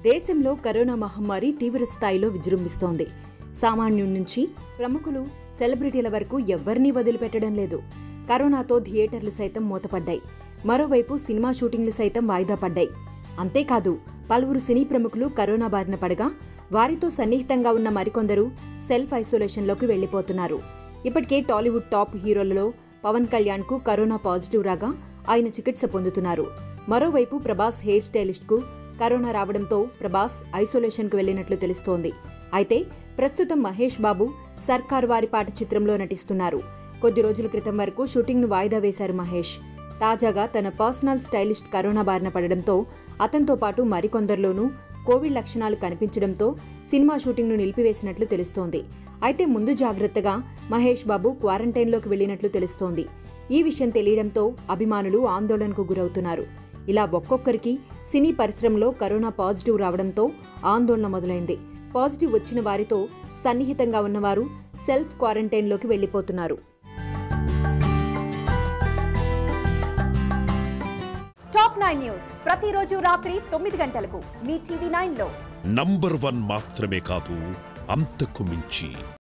దేశంలో కరోనా మహమ్మారి తీవ్ర స్థాయిలో విజృంభిస్తోంది సామాన్యుడి నుంచి ప్రముఖులు సెలబ్రిటీల వరకు ఎవ్వరినీ వదిలిపెట్టడం లేదు కరోనాతో థియేటర్లు సైతం మూతపడ్డాయి మరోవైపు సినిమా షూటింగ్లు సైతం వాయిదా పడ్డాయి అంతేకాదు పలువురు సినీ ప్రముఖులు కరోనా బారిన పడగా వారితో సన్నిహితంగా ఉన్న మరికొందరు సెల్ఫ్ ఐసోలేషన్లోకి వెళ్లిపోతున్నారు ఇప్పటికే టాలీవుడ్ టాప్ హీరోలలో పవన్ కళ్యాణ్ కు కరోనా పాజిటివ్ రాగా ఆయన చికిత్స పొందుతున్నారు మరోవైపు ప్రభాస్ హెయిర్ స్టైలిస్ట్ కు కరోనా రావడంతో ప్రభాస్ ఐసోలేషన్ కు వెళ్లినట్లు తెలుస్తోంది అయితే ప్రస్తుతం మహేష్ బాబు సర్కార్ వారి పాట చిత్రంలో నటిస్తున్నారు కొద్ది రోజుల క్రితం వరకు షూటింగ్ ను వాయిదా వేశారు మహేష్ తాజాగా తన పర్సనల్ స్టైలిస్ట్ కరోనా బారిన పడడంతో అతనితో పాటు మరికొందరిలోనూ కోవిడ్ లక్షణాలు కనిపించడంతో సినిమా షూటింగ్ను నిలిపివేసినట్లు తెలుస్తోంది అయితే ముందు జాగ్రత్తగా మహేష్ బాబు క్వారంటైన్లోకి వెళ్లినట్లు తెలుస్తోంది ఈ విషయం తెలియడంతో అభిమానులు ఆందోళనకు గురవుతున్నారు ఇలా ఒక్కొక్కరికి సినీ పరిశ్రమలో కరోనా పాజిటివ్ రావడంతో ఆందోళన మొదలైంది పాజిటివ్ వచ్చిన వారితో సన్నిహితంగా ఉన్నవారు సెల్ఫ్ క్వారంటైన్లోకి వెళ్లిపోతున్నారు టాప్ నైన్ న్యూస్ ప్రతిరోజు రాత్రి తొమ్మిది గంటలకు మీ టీవీ నైన్ లో నంబర్ వన్ మాత్రమే కాదు అంతకు మించి